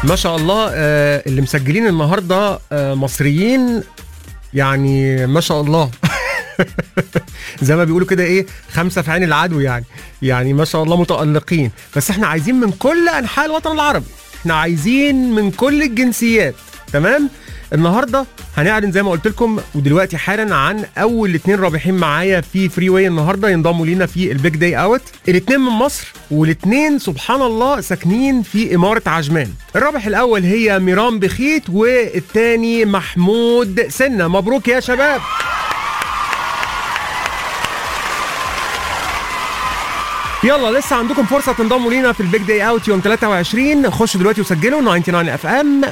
ما شاء الله آه، اللي مسجلين النهارده آه، مصريين يعني ما شاء الله زي ما بيقولوا كده ايه خمسه في عين العدو يعني يعني ما شاء الله متالقين بس احنا عايزين من كل انحاء الوطن العربي احنا عايزين من كل الجنسيات تمام النهارده هنعلن زي ما قلت لكم ودلوقتي حالا عن اول اتنين رابحين معايا في فري واي النهارده ينضموا لينا في البيج داي اوت الاتنين من مصر والاتنين سبحان الله ساكنين في اماره عجمان الرابح الاول هي ميرام بخيت والتاني محمود سنه مبروك يا شباب يلا لسه عندكم فرصه تنضموا لينا في البيج داي اوت يوم 23 خشوا دلوقتي وسجلوا 99 اف ام